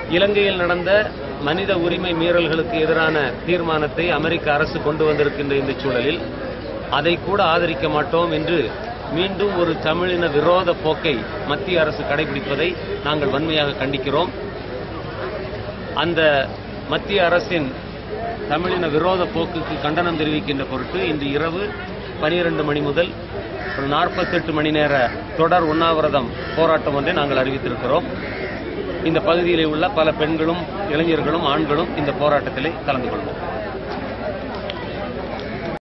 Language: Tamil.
இலங்கையில் நடந்த மனித உரிமை மீறல்களுக்கு எதிரான தீர்மானத்தை அமெரிக்க அரசு கொண்டு வந்திருக்கின்ற இந்த சூழலில் அதை கூட ஆதரிக்க மாட்டோம் என்று மீண்டும் ஒரு தமிழின விரோத போக்கை மத்திய அரசு கடைபிடிப்பதை நாங்கள் வன்மையாக கண்டிக்கிறோம் அந்த மத்திய அரசின் தமிழின விரோத போக்குக்கு கண்டனம் தெரிவிக்கின்ற பொருட்டு இன்று இரவு பனிரெண்டு மணி முதல் ஒரு நாற்பத்தெட்டு மணி நேர தொடர் உண்ணாவிரதம் போராட்டம் ஒன்றை நாங்கள் அறிவித்திருக்கிறோம் இந்த பகுதியிலே உள்ள பல பெண்களும் இளைஞர்களும் ஆண்களும் இந்த போராட்டத்திலே கலந்து கொள்வோம்